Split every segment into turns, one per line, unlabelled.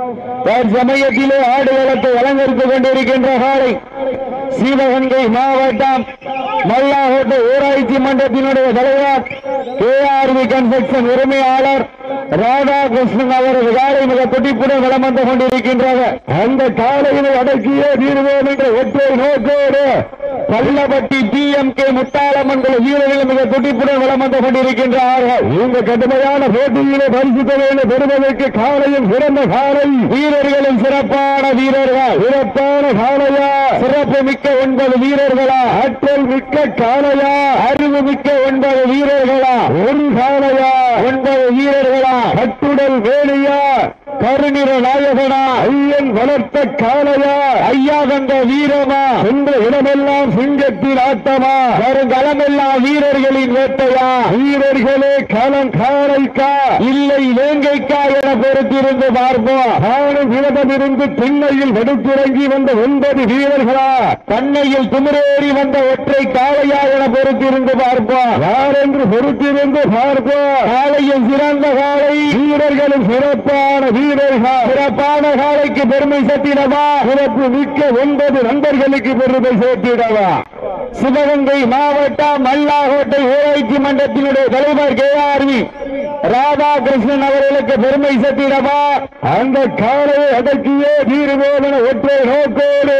தற்சமயத்திலே ஆடுகளத்தை அலங்கரித்துக் கொண்டிருக்கின்ற காலை சிவகங்கை மாவட்டம் மல்லாகோட்டை ஊராட்சி மன்றத்தினுடைய தலைவர் கே ஆர் வி கன்ஸ்ட்ரக்ஷன் உரிமையாளர் ராதாகிருஷ்ணன் அவரது காலை மிக துடிப்புடன் வலம் வந்து கொண்டிருக்கின்றனர் அந்த காலையினை அடக்கியே தீர்வோம் என்ற ஒற்றை நோக்கோடு Pallapatti T M K Muthalamman குழு வீரர்கள் மிக துடிப்புடன் வலம் வந்து கொண்டிருக்கின்றார்கள் இந்த கடுமையான போட்டியிலே பரிசு தொகையினை பெறுவதற்கு காலையும் சிறந்த காலை வீரர்களும் சிறப்பான வீரர்கள் சிறப்பான காலையா சிறப்பு மிக்க ஒன்பது வீரர்களா ஆற்றல் மிக்க காலையா அறிவு மிக்க ஒன்பது வீரர்களா ஒரு காலையா ஒன்பது வீரர்களா கட்டுடல் வேலியா கருநிற நாயகனா ஐயன் வளர்த்த காலையா ஐயா தந்த வீரமா என்ற இடமெல்லாம் சிங்கத்தின் ஆட்டமா வருங்களமெல்லாம் வீரர்களின் வேட்டையா வீரர்களே களம் காலைக்கா இல்லை வேங்கைக்கா என பொறுத்திருந்து பார்ப்போம் காணும் விரதமிருந்து திண்ணையில் வெடுத்துறங்கி வந்த ஒன்பது வீரர்களா தன்னையில் குமரேறி வந்த ஒற்றை காளையா என பொறுத்திருந்து பார்ப்போம் யார் என்று பொறுத்திருந்து பார்ப்போம் காலையில் சிறந்த காலை வீரர்களும் சிறப்பான வீரர்கள் சிறப்பான காலைக்கு பெருமை சேர்த்திடவா சிறப்பு மிக்க ஒன்பது நண்பர்களுக்கு பெருமை சேர்த்திடவா சிவகங்கை மாவட்டம் மல்லாகோட்டை ஊராட்சி மன்றத்தினுடைய தலைவர் கே ஆர்வி ராதாகிருஷ்ணன் அவர்களுக்கு பெருமை சேர்த்திடவா அந்த காலையை அடக்கியே தீர்வோம் என ஒற்றை நோக்கோடு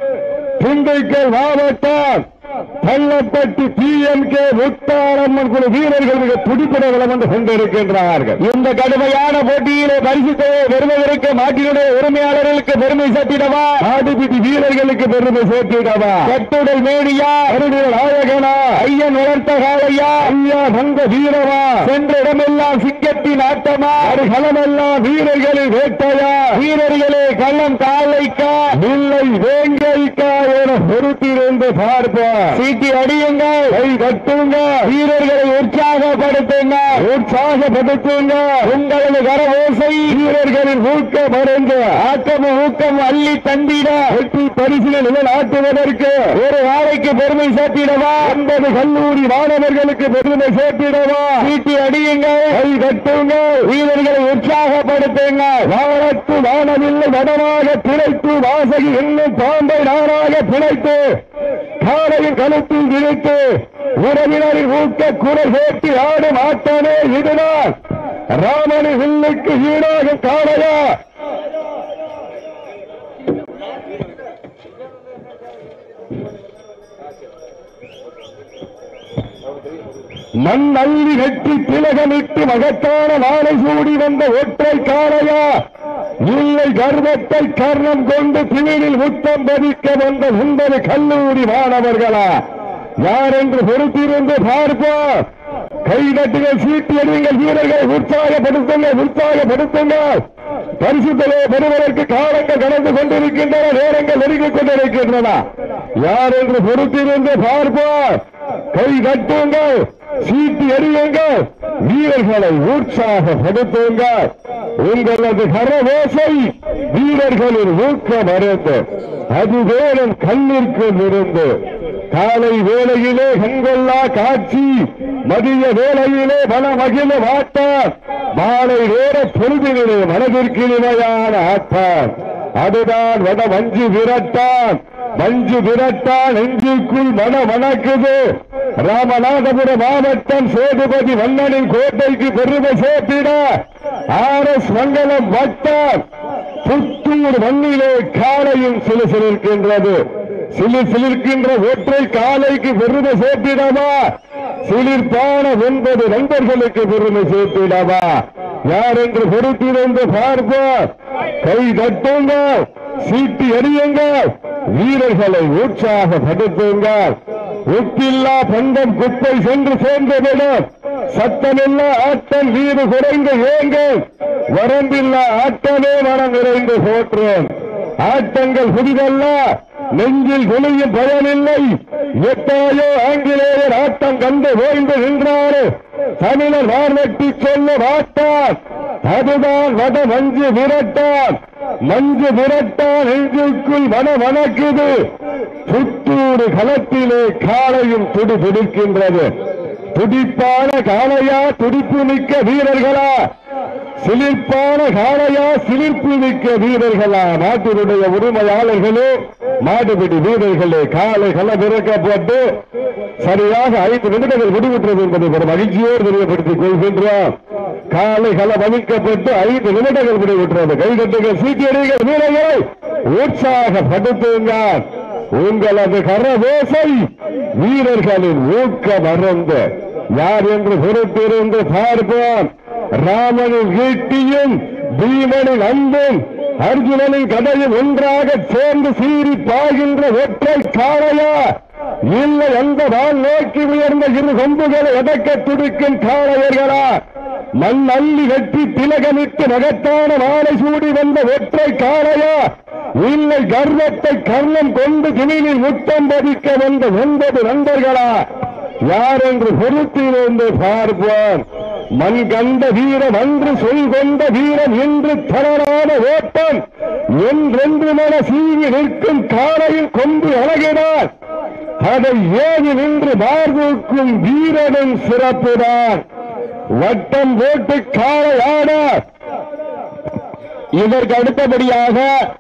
திண்டுக்கல் மாவட்டம் Pallapatti P M K Mutharamman குழு வீரர்கள் மிக துடிப்புட வளம் வந்து கொண்டிருக்கின்றார்கள் இந்த கடுமையான போட்டியிலே பரிசு தொகையை பெறுவதற்கு மாட்டினுடைய உரிமையாளர்களுக்கு பெருமை சேர்த்திடவா ஆடுபிடி வீரர்களுக்கு பெருமை சேர்த்திடவா கட்டுடல் மேடியா அருடைய நாயகனா ஐயன் வளர்த்த காலையா ஐயா வந்த வீரமா சென்ற இடமெல்லாம் சிங்கத்தின் ஆட்டமா ஒரு களமெல்லாம் வீரர்களின் வேட்டையா வீரர்களே கள்ளம் காலைக்கா இல்லை வேங்கைக்கா என பொறுத்திருந்து பார்ப்போம் சீட்டி அடியுங்க கை கட்டுங்க வீரர்களை உற்சாகப்படுத்துங்க உற்சாகப்படுத்துங்க உங்களது கரவோசை வீரர்களின் ஊக்கம் மருந்து ஆக்கமும் ஊக்கம் அள்ளி தந்திட வெற்றி பரிசில் நிலைநாட்டுவதற்கு ஒரு வாழைக்கு பெருமை சேர்த்திடவா ஒன்பது கல்லூரி மாணவர்களுக்கு பெருமை சேர்த்திடவா சீட்டி அடியுங்க கை கட்டுங்க வீரர்களை உற்சாகப்படுத்துங்க வாழத்து வானவில்லை வடமாக பிழைத்து வாசகி இன்னும் பாம்பை நானாக பிழைத்து காலையின் கழுத்தில் விழித்து உறவினரின் ஊக்க குரல் கேட்டு ஆடும் ஆட்டமே இதுதான் ராமனி வில்லுக்கு ஈடாக காளையா மண் அள்ளி வெட்டி திலகமிட்டு மகத்தான மாலை சூடி வந்த ஒற்றை காளையா இல்லை கர்வத்தை கர்ணம் கொண்டு திமிழில் முத்தம் பதிக்க வந்த ஒன்பது கல்லூரி மாணவர்களா யார் என்று பொறுத்திருந்து பார்ப்போம் கை கட்டுங்கள் சீட்டி அடியுங்கள் வீரர்களை உற்சாகப்படுத்துங்கள் உற்சாகப்படுத்துங்கள் பரிசுத்தலை பெறுவதற்கு காலங்கள் கடந்து கொண்டிருக்கின்றன நேரங்கள் நெருங்கிக் கொண்டிருக்கின்றன யார் என்று பொறுத்திருந்து பார்ப்போம் கை கட்டுங்கள் சீட்டி எறியுங்கள் வீரர்களை உற்சாகப்படுத்துங்கள் உங்களது கரவோசை வீரர்களின் ஊக்கம் அறிந்து அது வேறும் கண்ணிற்கு இருந்து காலை வேளையிலே கண்கொள்ளா காட்சி மதிய வேளையிலே மனமகிழ மாட்டார் மாலை நேர பொழுதிலே மனதிற்கு இனிமையான ஆட்டம் அதுதான் வட மஞ்சு விரட்டான் மஞ்சு விரட்டான் நெஞ்சுக்குள் மன வணக்குது ராமநாதபுரம் மாவட்டம் சேதுபதி மன்னனின் கோட்டைக்கு பெருமை சேர்த்திட ஆர் எஸ் மங்கலம் வட்டம் புத்தூர் மண்ணிலே காலையும் சிலு சிலிர்க்கின்றது சிலு சிலிர்க்கின்ற ஒற்றை காலைக்கு பெருமை சேர்த்திடவா சிலிர்ப்பான ஒன்பது நண்பர்களுக்கு பெருமை சேர்த்திடவா யார் என்று பொறுத்திருந்து பார்ப்போம் கை தட்டுங்க சீட்டி எறியுங்க வீரர்களை உற்சாகப்படுத்துங்கள் உப்பில்லா பந்தம் குப்பை சென்று சேர்ந்துவிடும் சத்தமில்லா ஆட்டம் வீடு குறைந்து ஏங்க வரம்பில்லா ஆட்டமே மனம் நிறைந்து போற்றோம் ஆட்டங்கள் புதிதல்ல நெஞ்சில் குளியும் பயனில்லை எத்தாயோ ஆங்கிலேயர் ஆட்டம் கண்டு ஓய்ந்து நின்றாரு தமிழர் வார்வெட்டி சொல்ல மாட்டார் அதுதான் வட மஞ்சு விரட்டான் மஞ்சு விரட்டான் நெஞ்சுக்குள் மன வணக்குது புத்தூர் களத்திலே காலையும் துடி துடிக்கின்றது துடிப்பான காளையா துடிப்பு மிக்க வீரர்களா சிலிர்ப்பான காளையா சிலிர்ப்பு மிக்க வீரர்களா நாட்டினுடைய உரிமையாளர்களே மாடுபிடி வீரர்களே காலை களம் இறக்கப்பட்டு சரியாக ஐந்து நிமிடங்கள் முடிவுற்றது என்பதை ஒரு மகிழ்ச்சியோடு தெரியப்படுத்திக் கொள்கின்றோம் காலை களம் அமைக்கப்பட்டு ஐந்து நிமிடங்கள் முடிவுற்றது கைகட்டுகள் சீக்கிரங்கள் வீரர்களை உற்சாகப்படுத்துங்கள் உங்களது கரவேசை வீரர்களின் ஊக்கம் அறந்து யார் என்று பொறுத்திருந்து பார்ப்போம் ராமனின் ஈட்டியும் பீமனின் அன்பும் அர்ஜுனனின் கதையும் ஒன்றாக சேர்ந்து சீறி பாய்கின்ற ஒற்றை காளையா இல்லை அந்த வான் நோக்கி உயர்ந்த இரு கொம்புகளை அடக்க துடிக்கும் காளையர்களா மண் அள்ளி வெட்டி திலகமிட்டு மகத்தான மாலை சூடி வந்த ஒற்றை காளையா இல்லை கர்வத்தை கர்ணம் கொண்டு திணிலில் முத்தம் பதிக்க வந்த ஒன்பது நண்பர்களா யார் என்று பொறுத்திருந்து பார்ப்போம் மண் கண்ட வீரம் அன்று சொல் கொண்ட வீரம் என்று தளரான ஓட்டம் என்றென்று மன சீவி நிற்கும் காலையில் கொண்டு அழகினார் அதை ஏறி நின்று மார்பூக்கும் வீரனும் சிறப்புதான் வட்டம் போட்டு காலை ஆட இதற்கு அடுத்தபடியாக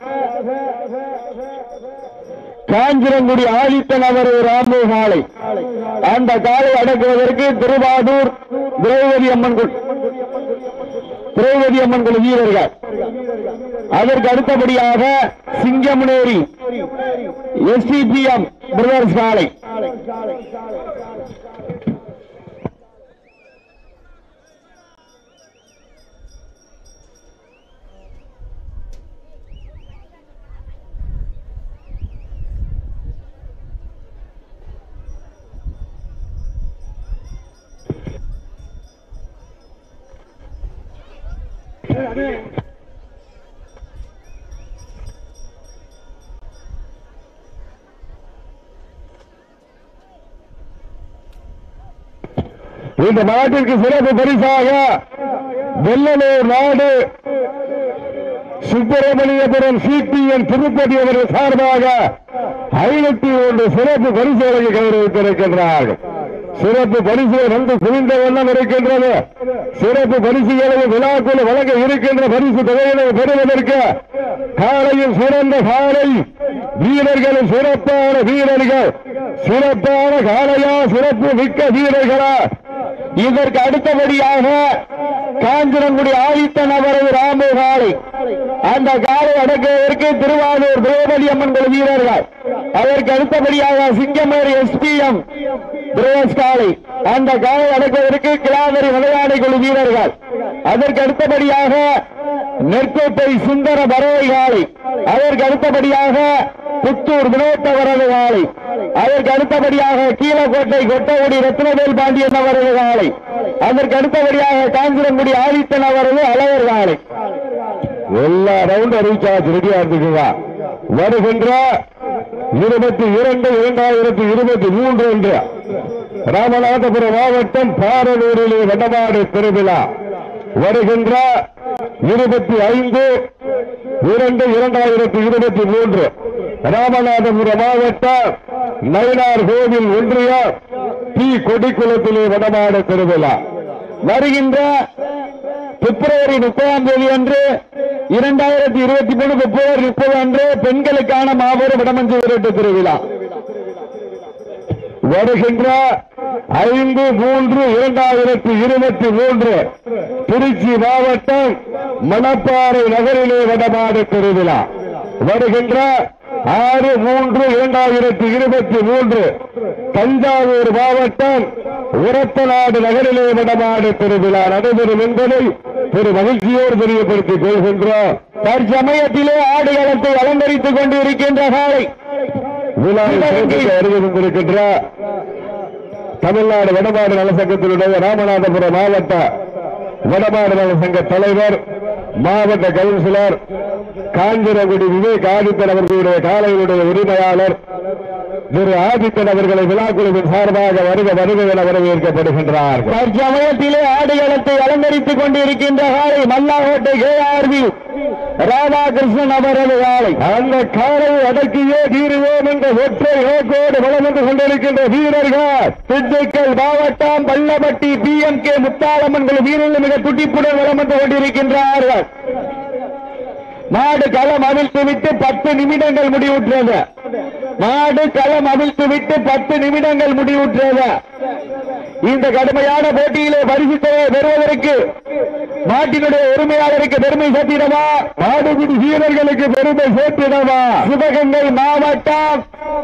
காஞ்சிரங்குடி ஆதித்தன் அவர் ராமு காலை அந்த காலை அடக்குவதற்கு திருவாரூர் திரௌபதி அம்மன் கு- திரௌபதி அம்மன் குழு வீரர்கள் அதற்கு அடுத்தபடியாக சிங்கமுனேரி எஸ்டிபிஎம் பிரதர்ஸ் காலை இந்த நாட்டிற்கு சிறப்பு பரிசாக வெள்ளலூர் நாடு சுப்பிரமணியபுரம் சிபிஎன் திருப்பதி அவர்கள் சார்பாக ஐநூத்தி ஒன்று சிறப்பு பரிசுகளை கௌரவித்திருக்கின்றார்கள் சிறப்பு பரிசு வந்து குவிந்த வண்ணம் இருக்கின்றது சிறப்பு பரிசுகளை விழாக்குள் வழங்க இருக்கின்ற பரிசு தொகைகளை பெறுவதற்கு காலையில் சிறந்த காலை வீரர்களும் சிறப்பான வீரர்கள் சிறப்பான காலையா சிறப்பு மிக்க வீரர்களா இதற்கு அடுத்தபடியாக காஞ்சிரங்குடி ஆதித்தன் அவரது ராமு காலை அந்த காலை அடக்குவதற்கு திருவாரூர் திரௌபதி அம்மன் குழு வீரர்கள் அதற்கு அடுத்தபடியாக சிங்கமேரி எஸ்பிஎம் பிரேஸ் காலை அந்த காலை அடக்குவதற்கு கிளாமரி விளையாடி குழு வீரர்கள் அதற்கு அடுத்தபடியாக நெற்கோட்டை சுந்தர பறவை காலை அதற்கு அடுத்தபடியாக புத்தூர் வினோத்தவரது காலை அதற்கு அடுத்தபடியாக கீழக்கோட்டை கொட்டகுடி ரத்னவேல் பாண்டியன் அவரது காலை அதற்கு அடுத்தபடியாக காஞ்சிரங்குடி ஆதித்தன் அவரது அழகர் காலை எல்லா ரவுண்ட் அறிவிச்சாச்சு ரெடியா இருந்துக்குங்க வருகின்ற இருபத்தி இரண்டு இரண்டாயிரத்தி இருபத்தி மூன்று என்று ராமநாதபுரம் மாவட்டம் பாரலூரிலே வடமாடு திருவிழா வருகின்ற இருபத்தி ஐந்து இரண்டு இரண்டாயிரத்தி இருபத்தி மூன்று ராமநாதபுரம் மாவட்டம் நயினார் கோவில் ஒன்றிய டி கொடிக்குளத்திலே வடமாடு திருவிழா வருகின்ற பிப்ரவரி முப்பதாம் தேதி அன்று இரண்டாயிரத்தி இருபத்தி மூணு பிப்ரவரி முப்பது அன்று பெண்களுக்கான மாபெரும் வடமஞ்சு விரட்டு திருவிழா வருகின்ற ஐந்து மூன்று இரண்டாயிரத்தி இருபத்தி மூன்று திருச்சி மாவட்டம் மணப்பாறை நகரிலே வடமாடு திருவிழா வருகின்ற ஆறு மூன்று இரண்டாயிரத்தி இருபத்தி மூன்று தஞ்சாவூர் மாவட்டம் உரத்தநாடு நகரிலே வடமாடு திருவிழா நடைபெறும் என்பதை ஒரு மகிழ்ச்சியோடு தெரியப்படுத்திக் கொள்கின்றோம் தற்சமயத்திலே ஆடுகளத்தை அலங்கரித்துக் கொண்டு இருக்கின்ற காலை விழாவிற்கு வருகை தந்திருக்கின்ற தமிழ்நாடு வடமாடு நலசங்கத்தினுடைய ராமநாதபுரம் மாவட்ட வடமாடு நலசங்க தலைவர் மாவட்ட கவுன்சிலர் காஞ்சிரகுடி விவேக் ஆதித்தன் அவர்களுடைய காலையினுடைய உரிமையாளர் திரு ஆதித்தன் அவர்களை விழாக்குழுவின் சார்பாக வருக வருக என வரவேற்கப்படுகின்றார்கள் தற்சமயத்திலே ஆடுகளத்தை அலங்கரித்துக் கொண்டிருக்கின்ற காலை மல்லாகோட்டை கேஆர்வி ராதாகிருஷ்ணன் அவரது காலை அந்த காலை அடக்கியே தீருவோம் என்ற ஒற்றை நோக்கோடு வளம் வந்து கொண்டிருக்கின்ற வீரர்கள் திண்டுக்கல் மாவட்டம் Pallapatti P M K Muthalamman வீரர்கள் மிக துடிப்புடன் வளம் வந்து கொண்டிருக்கின்றார்கள் மாடு களம் அவிழ்த்து விட்டு பத்து நிமிடங்கள் முடிவுற்றது மாடு களம் அவிழ்த்து விட்டு பத்து நிமிடங்கள் முடிவுற்றது இந்த கடுமையான போட்டியிலே பரிசு தொகையை பெறுவதற்கு நாட்டினுடைய உரிமையாளருக்கு பெருமை சேர்த்திடவா மாடுபிடி வீரர்களுக்கு பெருமை சேர்த்திடவா சிவகங்கை மாவட்டம்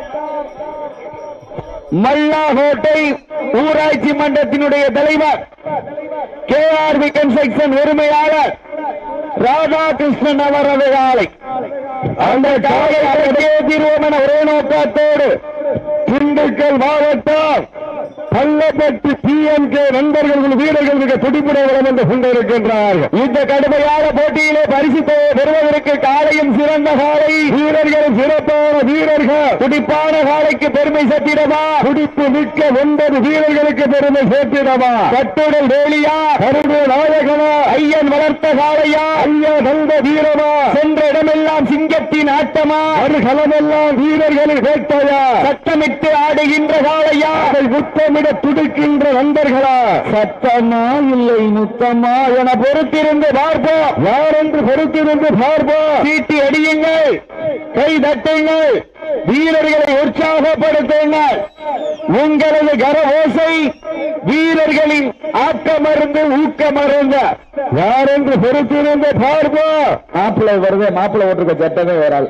மல்லாகோட்டை ஊராட்சி மன்றத்தினுடைய தலைவர் கே ஆர் வி கன்ஸ்ட்ரக்ஷன் உரிமையாளர் ராதாகிருஷ்ணன் அவரது காலை அந்த காலை அழகே தீர்வோம் என ஒரே நோக்கத்தோடு திண்டுக்கல் மாவட்டம் பள்ளப்பட்டு பிஎம்கே நண்பர்கள் வீரர்கள் மிக துடிப்புடன் வளம் வந்து கொண்டிருக்கின்றார்கள் இந்த கடுமையான போட்டியிலே பரிசு தொகையை பெறுவதற்கு காலையும் சிறந்த காலை வீரர்கள் சிறப்பான வீரர்கள் துடிப்பான காலைக்கு பெருமை சேர்த்திடவா துடிப்பு மிக்க ஒன்பது வீரர்களுக்கு பெருமை சேர்த்திடவா கட்டுடல் வேலியா கருடு நாயகனா ஐயன் வளர்த்த காளையா ஐயா தந்த வீரமா சென்ற இடமெல்லாம் சிங்கத்தின் ஆட்டமா ஒரு களமெல்லாம் வீரர்களின் வேட்டையா சத்தமிட்டு ஆடுகின்ற காளையா அதை முத்தமிட துடிக்கின்ற நண்பர்களா சத்தமா இல்லை முத்தமா என பொறுத்திருந்து பார்ப்போம் யார் என்று பொறுத்திருந்து பார்ப்போம் சீட்டி அடியுங்கள் கை தட்டுங்கள் வீரர்களை உற்சாகப்படுத்துங்கள் உங்களது கர ஓசை வீரர்களின் ஆக்கமருந்து ஊக்கமருந்து யார் என்று பொறுத்திருந்து பார்ப்போம் மாப்பிள்ளை வருது மாப்பிள்ளை ஓட்டுக்க சட்டமே வரால்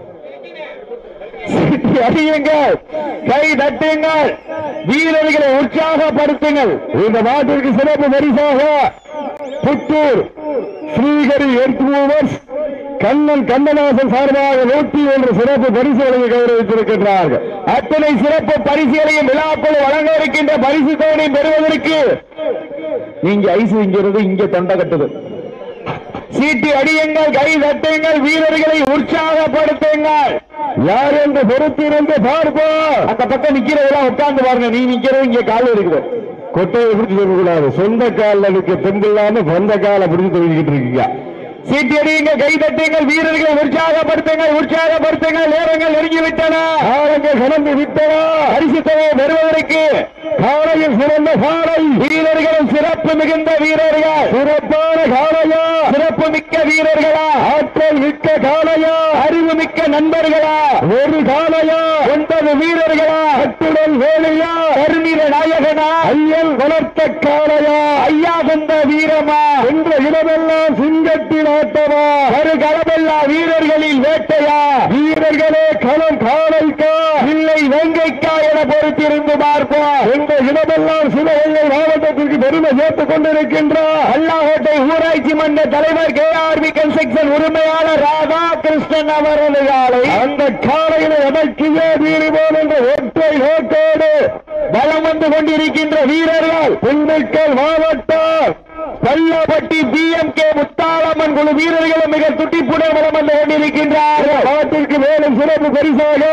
சீட்டி அடியுங்கள் கை தட்டுங்கள் வீரர்களை உற்சாகப்படுத்துங்கள் இந்த நாட்டிற்கு சிறப்பு பரிசாக புத்தூர் ஸ்ரீகரி எர்த் மூவர்ஸ் கண்ணன் கண்ணதாசன் சார்பாக நூற்றி ஒன்று சிறப்பு பரிசுகளை கௌரவித்திருக்கின்றார்கள் அத்தனை சிறப்பு பரிசுகளையும் விழாக்குழு வழங்க இருக்கின்ற பரிசு தொகையை பெறுவதற்கு நீங்க ஐஸ் இங்கிறது இங்க தொண்டை கட்டுது சீட்டி அடியுங்கள் கை தட்டுங்கள் வீரர்களை உற்சாகப்படுத்துங்கள் யார் என்று பொறுத்திருந்து பார்ப்போம் அந்த பக்கம் நிக்கிறதெல்லாம் உட்கார்ந்து பாருங்க நீ நிக்கிறது இங்க கால் இருக்குது கொட்டையை பிடிச்சு சொல்லக்கூடாது சொந்த காலில் நிற்க தெம்பில்லாம சொந்த காலை பிடிச்சு தொழில்கிட்டு இருக்கீங்க சீட்டி அடியுங்கள் கை தட்டுங்கள் வீரர்களை உற்சாகப்படுத்துங்கள் உற்சாகப்படுத்துங்கள் நேரங்கள் நெருங்கிவிட்டன காலங்கள் கடந்து விட்டன பரிசு தொகையை பெறுவதற்கு காலையில் சிறந்த காலை வீரர்களும் சிறப்பு மிகுந்த வீரர்கள் சிறப்பான காலையா சிறப்பு மிக்க வீரர்களா ஆற்றல் மிக்க காலையா அறிவு மிக்க நண்பர்களா ஒரு காலையா ஒன்பது வீரர்களா அத்துடன் வேலையா கருநிற நாயகனா ஐயன் வளர்த்த காலையா ஐயா வந்த வீரமா என்ற இடமெல்லாம் சிங்கத்தின் ஆட்டமா ஒரு களமெல்லாம் வீரர்களில் வேட்டையா வீரர்களே களம் காலைக்கா இல்லை வெங்கைக்கா என பொறுத்திருந்து பார்ப்போம் என்ற இடமெல்லாம் சிவகங்கை மாவட்டத்திற்கு பெருமை சேர்த்துக் கொண்டிருக்கின்றார் அல்லாஹோட்டை ஊராட்சி மன்ற தலைவர் கே ஆர் வி கன்ஸ்ட்ரக்ஷன் உரிமையாளர் ராதா கிருஷ்ணன் அவரது காலை அந்த காலையில எதற்கியே வீறுவோம் என்ற ஒற்றை நோக்கோடு பலம் வந்து கொண்டிருக்கின்ற வீரர்கள் திண்டுக்கல் மாவட்டம் Pallapatti P M K Muthalamman குழு வீரர்களும் மிக துட்டிப்புடன் வளம் வந்து கொண்டிருக்கின்றார்கள் நாட்டிற்கு மேலும் சிறப்பு பரிசாக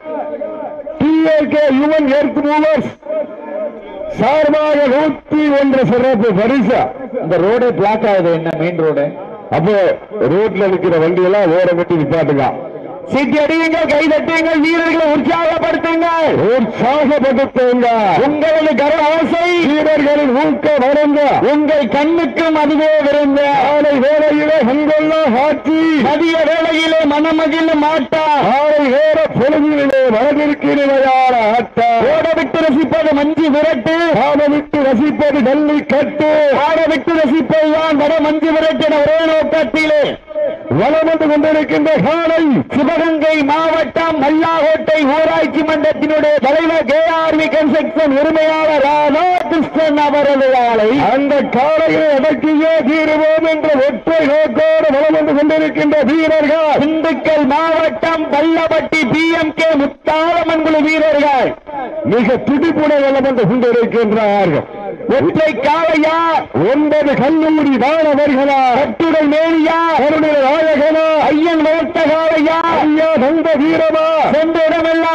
டிஏகே யுவன் எர்த் மூவர்ஸ் சார்பாக நூத்தி ஒன்று சிறப்பு பரிசு இந்த ரோடே பிளாக் ஆகுது என்ன மெயின் ரோடு அப்போ ரோட்ல இருக்கிற வண்டி எல்லாம் ஓட கட்டி நிப்பாட்டுங்க சீட்டி அடியுங்கள் கை தட்டுங்கள் வீரர்களை உற்சாகப்படுத்துங்கள் உற்சாகப்படுத்துங்கள் உங்களது கர ஆசை வீரர்களின் ஊக்க வழங்க உங்கள் கண்ணுக்கும் அதுவே விருந்த ஆலை வேலையிலே உங்களோ ஆட்சி மதிய வேளையிலே மனமகிழ மாட்டா ஆலை வேற பொழுதிலே மனதிற்கு நிலையான ஆட்டா ஓட விட்டு ரசிப்பது மஞ்சு விரட்டு ஆட விட்டு ரசிப்பது டல்லி கட்டு ஆட விட்டு ரசிப்பதுதான் வட மஞ்சு விரட்டு என ஒரே நோக்கத்திலே வளம் வந்து கொண்டிருக்கின்ற காலை சிவகங்கை மாவட்டம் மல்லாகோட்டை ஊராட்சி மன்றத்தினுடைய தலைவர் கே ஆர் வி கன்ஸ்ட்ரக்ஷன் உரிமையாளர் ராதாகிருஷ்ணன் அவரது காலை அந்த காலையை அடக்கியே தீருவோம் என்ற ஒற்றை நோக்கோடு வளம் வந்து கொண்டிருக்கின்ற வீரர்கள் திண்டுக்கல் மாவட்டம் Pallapatti P M K Muthalamman குழு வீரர்கள் மிக துடிப்புடன் வளம் வந்து கொண்டிருக்கின்றார்கள் ஒற்றை காளையா ஒன்பது கல்லூரி மாணவர்களா கட்டுடல் மேலியா கருணை நாயகனா ஐயன் வளர்த்த காளையா ஐயா தந்த வீரமா சென்ற இடமெல்லாம் சிக்க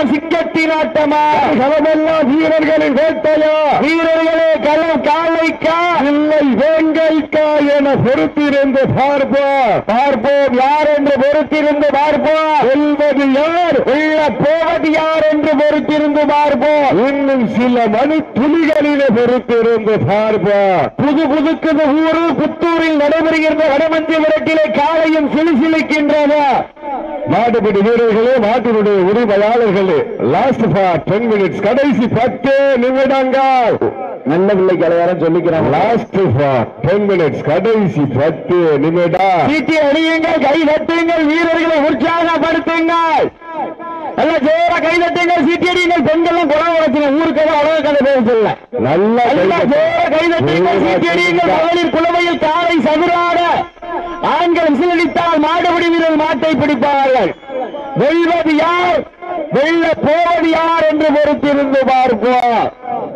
சிங்கத்தின் ஆட்டமா
களமெல்லாம் வீரர்களின் வேட்டையா
வீரர்களே களம் காலைக்கா
இல்லை வேங்கைக்கா என பொறுத்திருந்து பார்ப்போம்
பார்ப்போம் யார் என்று பொறுத்திருந்து பார்ப்போம்
செல்வது யார்
உள்ள போவது யார் என்று பொறுத்திருந்து பார்ப்போம்
இன்னும் சில மணி துளிகளிலே பொறுத்திருந்து பார்ப்போம்
புது புதுக்குது ஊரு புத்தூரில் நடைபெறுகின்ற வடமஞ்சி விரட்டிலே காலையும் சிலுசிலுக்கின்றன
மாட்டுப்பிடி வீரர்களே மாட்டினுடைய உரிமையாளர்களே லாஸ்ட் ஃபார் டென் மினிட்ஸ் கடைசி பத்து நிமிடங்கள்
நல்ல பிள்ளை கலையாரம் சொல்லிக்கிறாங்க
லாஸ்ட் ஃபார் டென் மினிட்ஸ் கடைசி பத்து நிமிடம்
சீட்டி அடியுங்கள் கை தட்டுங்கள் வீரர்களை உற்சாகப்படுத்துங்கள் நல்ல ஜோர கை தட்டுங்கள் சீட்டி அடியுங்கள் பெண்களும் குளம் உழைச்சிங்க ஊருக்கு அழகு கதை பேச சொல்ல
நல்ல
நல்ல ஜோர கை தட்டுங்கள் சீட்டி அடியுங்கள் மகளிர் குளவையில் காலை சதுராட ஆண்கள் விசிலடித்தால் மாடுபிடி வீரர் மாட்டை பிடிப்பார்கள் வெல்வது யார் வெல்ல போவது யார் என்று பொறுத்திருந்து பார்ப்போம்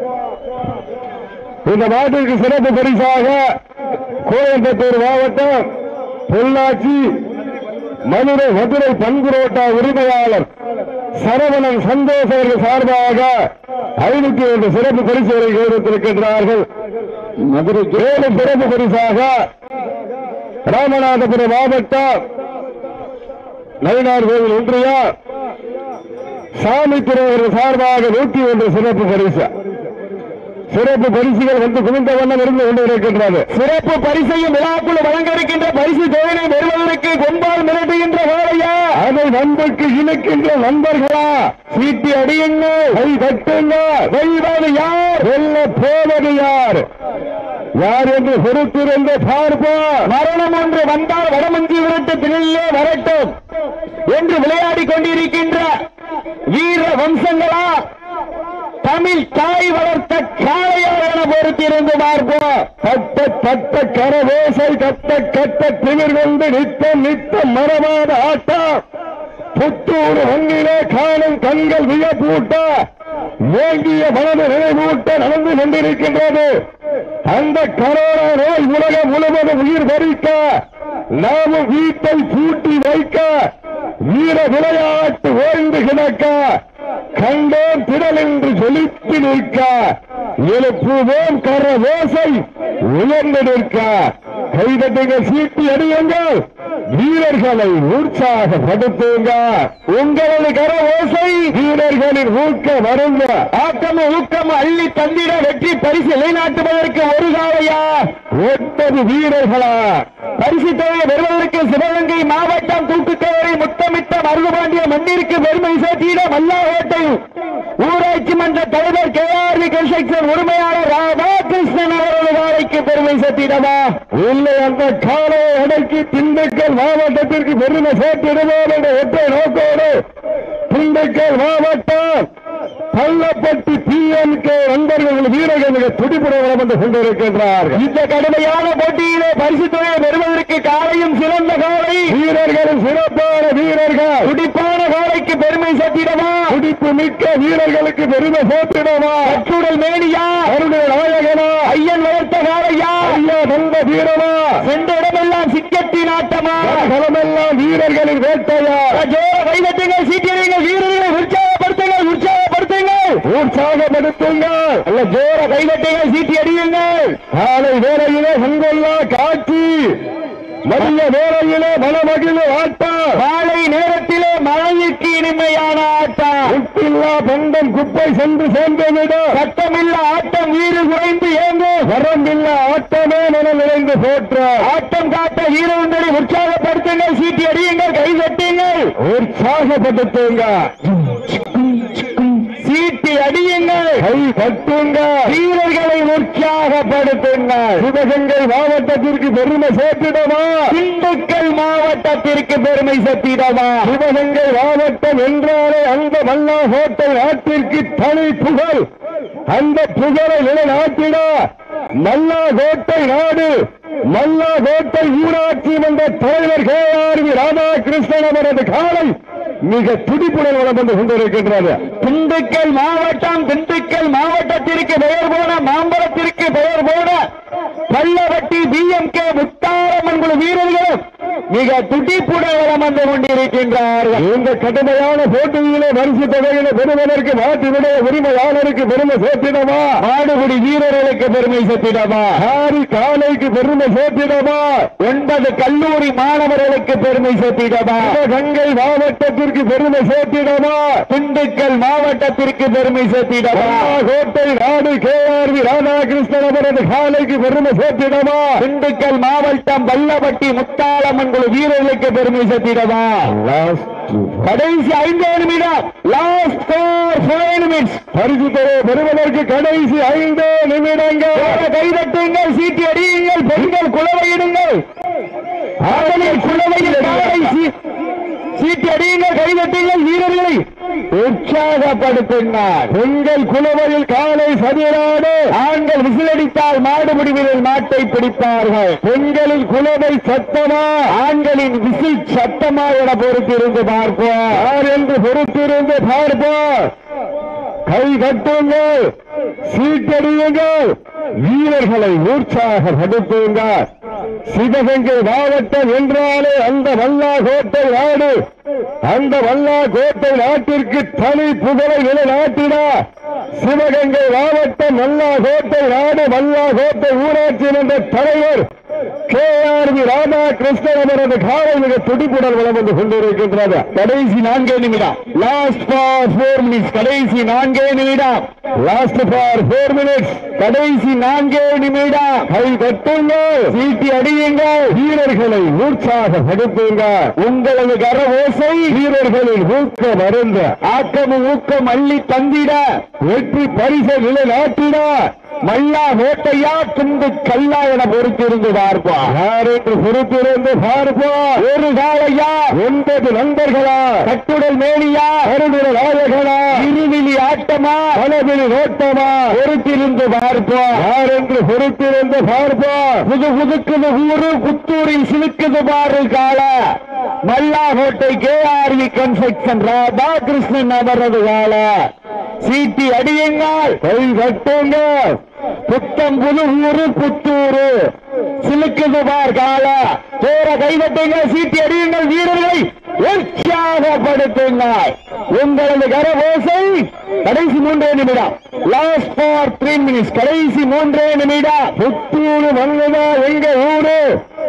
இந்த நாட்டிற்கு சிறப்பு பரிசாக கோயம்புத்தூர் மாவட்டம் பொள்ளாச்சி மதுரை மதுரை பண்புரோட்டா உரிமையாளர் சரவணன் சந்தோஷ் அவர்கள் சார்பாக ஐநூத்தி ஒன்று சிறப்பு பரிசுகளை கௌரவித்திருக்கின்றார்கள் மதுரை ஏழு சிறப்பு பரிசாக ராமநாதபுரம் மாவட்டம் நயினார் கோவில் ஒன்றியா சாமி அவர்கள் சார்பாக நூற்றி ஒன்று சிறப்பு பரிசு சிறப்பு பரிசுகள் வந்து குவிந்த வண்ணம் இருந்து கொண்டிருக்கின்றது
சிறப்பு பரிசையும் விழாக்குழு வழங்க இருக்கின்ற பரிசு தொகையை பெறுவதற்கு கொம்பால் மிரட்டுகின்ற வேலையா
அதை நண்பருக்கு இழுக்கின்ற நண்பர்களா
சீட்டி அடியுங்கள்
கை தட்டுங்க
வெல்வது யார்
வெல்ல போவது யார் யார் என்று பொறுத்திருந்து பார்ப்போம்
மரணம் ஒன்று வந்தால் வடமஞ்சி விரட்டு திணையிலே வரட்டும் என்று விளையாடி கொண்டிருக்கின்ற வீர வம்சங்களா தமிழ் தாய் வளர்த்த காளையா என பொறுத்திருந்து பார்ப்போம்
தட்ட தட்ட கரவேசை கட்ட கட்ட திமிர் கொண்டு நித்தம் நித்தம் மரமான ஆட்டம் புத்தூர் வங்கிலே காணும் கண்கள் வியப்பூட்ட ஏங்கிய மனது நினைவூட்ட நடந்து கொண்டிருக்கின்றது அந்த கரோனா நோய் உலகம் முழுவதும் உயிர் பறிக்க நாமும் வீட்டை பூட்டி வைக்க வீர விளையாட்டு ஓய்ந்து கிடக்க கண்டோம் திடல் என்று ஜொலித்து நிற்க எழுப்புவோம் கர ஓசை உயர்ந்து நிற்க கைதட்டுங்கள் சீட்டி அடியுங்கள் வீரர்களை உற்சாகப்படுத்துங்க
உங்களது கர ஓசை
வீரர்களின் ஊக்க வருங்க
ஆக்கமும் ஊக்கமும் அள்ளி தந்திட வெற்றி பரிசு நிலைநாட்டுவதற்கு ஒரு காலையா
ஒன்பது வீரர்களா
பரிசு தொகையை பெறுவதற்கு சிவகங்கை மாவட்டம் தூக்குக்கவரை முத்தமிட்ட மருதுபாண்டிய மண்ணிற்கு பெருமை சேர்த்திட மல்லாகோட்டை ஊராட்சி மன்ற தலைவர் கே ஆர் வி கன்ஸ்ட்ரக்ஷன் உரிமையாளர் ராதாகிருஷ்ணன் அவரது காலைக்கு பெருமை சேர்த்திடவா
இல்லை அந்த காலை அடக்கி திண்டுக்கல் மாவட்டத்திற்கு பெருமை சேர்த்திடுவோம் என்ற ஒற்றை நோக்கோடு திண்டுக்கல் மாவட்டம் பள்ளப்பட்டி பிஎன்கே நண்பர்கள் வீரர்கள் மிக துடிப்புடன் வந்து கொண்டிருக்கின்றார்கள்
இந்த கடுமையான போட்டியிலே பரிசு தொகையை பெறுவதற்கு காலையும் சிறந்த காலை
வீரர்களும் சிறப்பான வீரர்கள்
துடிப்பான காலைக்கு பெருமை சேர்த்திடவா
துடிப்பு மிக்க வீரர்களுக்கு பெருமை சேர்த்திடவா
கட்டுடல் மேனியா
அருணை நாயகனா
ஐயன் வளர்த்த காலையா
ஐயா நந்த வீரமா
சென்ற இடமெல்லாம் சிங்கத்தின் ஆட்டமா
களமெல்லாம் வீரர்களின் வேட்டையா
ஜோர கைதட்டுங்கள் சீட்டியங்கள் வீரர்களை உற்சாகப்படுத்துங்கள் உற்சாகப்படுத்துங்கள்
உற்சாகப்படுத்துங்கள்
அல்ல ஜோர கைதட்டுங்கள் சீட்டி அடியுங்கள்
காலை வேளையிலே சங்கொல்லா காட்சி மதிய வேளையிலே மனமகிழ ஆட்டம்
மாலை நேரத்திலே மழைக்கு இனிமையான ஆட்டம்
உப்பில்லா பண்டம் குப்பை சென்று சேர்ந்துவிடும்
சட்டமில்ல ஆட்டம் வீறு குறைந்து ஏங்கும்
வரம்பில்லா ஆட்டமே மன நிறைந்து போற்ற
ஆட்டம் காட்ட வீரர்களை உற்சாகப்படுத்துங்கள் சீட்டி அடியுங்கள் கை தட்டுங்கள்
உற்சாகப்படுத்துங்க
சீட்டி அடியுங்கள்
கை கட்டுங்க
வீரர்களை உற்சாகப்படுத்துங்கள்
சிவகங்கை மாவட்டத்திற்கு பெருமை சேர்த்திடவா
திண்டுக்கல் மாவட்டத்திற்கு பெருமை சத்திடவா
சிவகங்கை மாவட்டம் என்றாலே அந்த மல்லா ஹோட்டல் நாட்டிற்கு தனி புகழ் அந்த புகழை நிலைநாட்டிட மல்லா கோட்டை நாடு மல்லா கோட்டை ஊராட்சி மன்ற தலைவர் கே ஆர் வி ராதாகிருஷ்ணன் அவரது காலை மிக துடிப்புடன் வளம் வந்து கொண்டிருக்கின்றது
திண்டுக்கல் மாவட்டம் திண்டுக்கல் மாவட்டத்திற்கு பெயர் போன மாம்பழத்திற்கு பெயர் போன Pallavatti P M K Mutharamman குழு வீரர்களும் மிக துடிப்புடன் வலம் வந்து கொண்டிருக்கின்றார்கள்
இந்த கடுமையான போட்டியிலே பரிசு தொகையில பெறுவதற்கு நாட்டினுடைய உரிமையாளருக்கு பெருமை சேர்த்திடவா
மாடுபிடி வீரர்களுக்கு பெருமை சேர்த்திடவா
ஆறு காலைக்கு பெருமை சேர்த்திடவா
ஒன்பது கல்லூரி மாணவர்களுக்கு பெருமை சேர்த்திடவா
கங்கை மாவட்டத்திற்கு பெருமை சேர்த்திடவா
திண்டுக்கல் மாவட்டத்திற்கு பெருமை சேர்த்திடவா
கோட்டை நாடு கே ஆர் வி ராதாகிருஷ்ணன் அவரது காலைக்கு பெருமை சேர்த்திடவா
திண்டுக்கல் மாவட்டம் வல்லபட்டி முத்தாளம்மன் குழு வீரர்களுக்கு பெருமை சேர்த்திடவா கடைசி ஐந்து நிமிடம் லாஸ்ட் ஃபோர் ஃபைவ் நிமிட்ஸ்
பரிசு தொகை பெறுவதற்கு கடைசி ஐந்து நிமிடங்கள்
கைதட்டுங்கள் சீட்டி அடியுங்கள் பெண்கள் குளவையிடுங்கள் ஆடலில் குளவையில் காலை சீ- சீட்டி அடியுங்கள் கைதட்டுங்கள் வீரர்களை உற்சாகப்படுத்துங்கள்
பெண்கள் குழுவையில் காலை சதிராடு
ஆண்கள் விசிலடித்தால் மாடுபிடி வீரர் மாட்டை பிடிப்பார்கள்
பெண்களின் குழுவை சத்தமா
ஆண்களின் விசில் சத்தமா என பொறுத்திருந்து பார்ப்போம்
யார் என்று பொறுத்திருந்து பார்ப்போம் கை கட்டுங்கள் சீட்டடியுங்கள் வீரர்களை உற்சாகப்படுத்துங்கள் சிவகங்கை மாவட்டம் என்றாலே அந்த வல்லா கோட்டை நாடு அந்த வல்லா கோட்டை நாட்டிற்கு தனி புகழை நிலைநாட்டின சிவகங்கை மாவட்டம் வல்லா கோட்டை நாடு வல்லா கோட்டை ஊராட்சி மன்ற தலைவர் கே ஆர் வி ராதாகிருஷ்ணன் அவரது காலை மிக துடிப்புடன் வளம் வந்து கொண்டிருக்கின்றது
கடைசி நான்கே நிமிடம் லாஸ்ட் ஃபார் ஃபோர் மினிட்ஸ் கடைசி நான்கே நிமிடம்
லாஸ்ட் ஃபார் ஃபோர் மினிட்ஸ்
கடைசி நான்கே நிமிடம்
கை தட்டுங்கள்
சீட்டி அடியுங்கள்
வீரர்களை உற்சாகப்படுத்துங்கள்
உங்களது கர ஓசை
வீரர்களின் ஊக்க மருந்து
ஆக்கமும் ஊக்கம் அள்ளி தந்திட
வெற்றி பரிசை நிலைநாட்டிட
மல்லா வேட்டையா துண்டு கல்லா என பொறுத்திருந்து பார்ப்போம்
யார் என்று பொறுத்திருந்து பார்ப்போம்
ஒரு காலையா
ஒன்பது நண்பர்களா
கட்டுடல் மேனியா
கருடுற நாயகனா
இருவிழி ஆட்டமா
பலவிழி நோட்டமா
பொறுத்திருந்து பார்ப்போம்
யார் என்று பொறுத்திருந்து பார்ப்போம்
புது புதுக்குது ஊரு புத்தூரில் சிலுக்குது பாரு கால Mallakottai K R V construction Radhakrishnan அவரது கால சீட்டி அடியுங்கள்
கை கட்டுங்கள்
புத்தம் புது ஊரு புத்தூரு சிலுக்குது பார் கால தோர கைதட்டுங்க சீட்டி அடியுங்கள் வீரர்களை உற்சாகப்படுத்துங்கள் உங்களது கரவோசை கடைசி மூன்றே நிமிடம் லாஸ்ட் ஃபார் த்ரீ மினிட்ஸ் கடைசி மூன்றே நிமிடம்
புத்தூரு மன்னதா எங்க ஊரு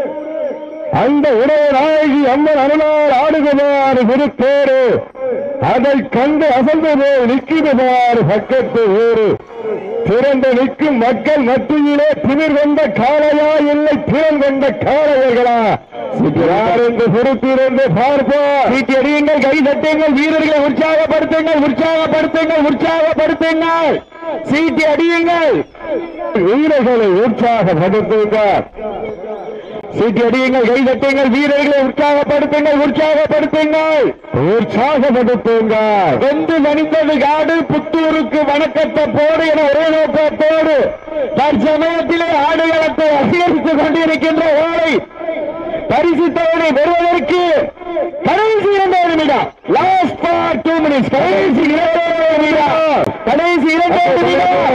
அந்த உடைய நாயகி அம்மன் அருளால் ஆடுகிறார் திருப்பேரு அதை கண்டு அசந்து போய் நிற்கிறவாறு பக்கத்து ஊரு திறந்து நிற்கும் மக்கள் மத்தியிலே திமிர் கொண்ட காளையா இல்லை திறன் கொண்ட காளையர்களா யார் என்று பொறுத்திருந்து பார்ப்போம்
சீட்டி அடியுங்கள் கை தட்டுங்கள் வீரர்களை உற்சாகப்படுத்துங்கள் உற்சாகப்படுத்துங்கள் உற்சாகப்படுத்துங்கள் சீட்டி அடியுங்கள்
வீரர்களை உற்சாகப்படுத்துங்கள்
சீட்டி அடியுங்கள் கை தட்டுங்கள் வீரர்களை உற்சாகப்படுத்துங்கள் உற்சாகப்படுத்துங்கள்
உற்சாகப்படுத்துங்கள்
வெந்து மணிந்தது காடு புத்தூருக்கு வணக்கத்தை போடு என ஒரே நோக்கத்தோடு தற்சமயத்திலே ஆடுகளத்தை அதிகரித்துக் கொண்டிருக்கின்ற ஓலை பரிசு தொகையை பெறுவதற்கு கடைசி இரண்டே நிமிடம் லாஸ்ட் ஃபார் டூ மினிட்ஸ் கடைசி இரண்டே நிமிடம் கடைசி இரண்டே நிமிடம்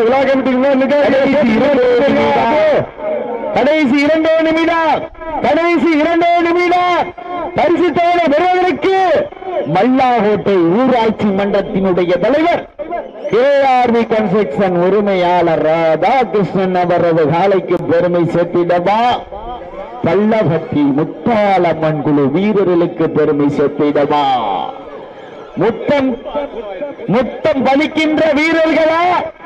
கடைசி இரண்டே நிமிடம் கடைசி இரண்டே நிமிடம் கடைசி இரண்டே நிமிடம் பரிசு தொகை பெறுவதற்கு மல்லாகோட்டை ஊராட்சி மன்றத்தினுடைய தலைவர் கேஆர்வி கன்ஸ்ட்ரக்ஷன் உரிமையாளர் ராதாகிருஷ்ணன் அவரது காலைக்கு பெருமை சேர்த்திடவா பல்லபட்டி முத்தாளம்மன் குழு வீரர்களுக்கு பெருமை சேர்த்திடவா முத்தம் முத்தம் பலிக்கின்ற வீரர்களா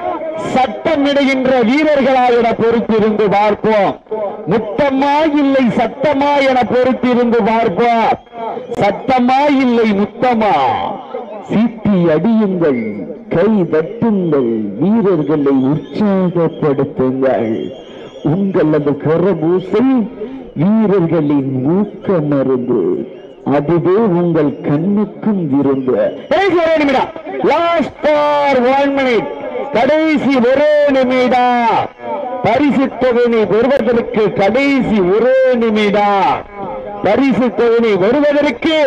சட்டம் இடுகின்ற வீரர்களா என பொறுத்திருந்து பார்ப்போம் முத்தமா இல்லை சட்டமா என பொறுத்திருந்து பார்ப்போம் சட்டமா இல்லை முத்தமா சீட்டி அடியுங்கள் கை தட்டுங்கள் வீரர்களை உற்சாகப்படுத்துங்கள் உங்களது கரபூசை வீரர்களின் ஊக்க மருந்து அதுவே உங்கள் கண்ணுக்கும் விருந்து கடைசி ஒரே நிமிடம் லாஸ்ட் ஃபார் ஒன் மினிட் கடைசி ஒரே நிமிடம் பரிசு தொகையை பெறுவதற்கு கடைசி ஒரே நிமிடம் பரிசு தொகையை வருவதற்கு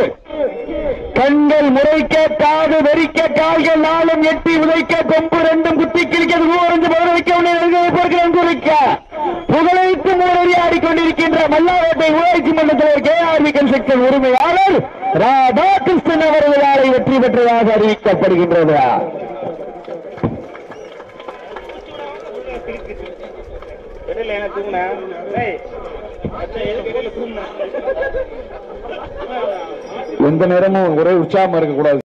கண்கள் முறைக்க காது வெறிக்க கால்கள் நாளும் எட்டி உதைக்க கொம்பு ரெண்டும் குத்தி கிழிக்க ஊரஞ்சு பதிலளிக்க உன்னை நல்கை பொறுக்க நன்குரைக்க புகழைத்து மூடறி ஆடிக்கொண்டிருக்கின்ற மல்லாவட்டை ஊராட்சி மன்றத்தில் கேஆர்வி கன்ஸ்ட்ரக்ஷன் உரிமையாளர் ராதாகிருஷ்ணன் அவர்களால் வெற்றி பெற்றதாக அறிவிக்கப்படுகின்றது
இடையில என்ன தூங்குன ஏய் அச்சா எதுக்கு இடையில தூங்குன
எந்த நேரமும் ஒரே உற்சாகமா இருக்கக்கூடாது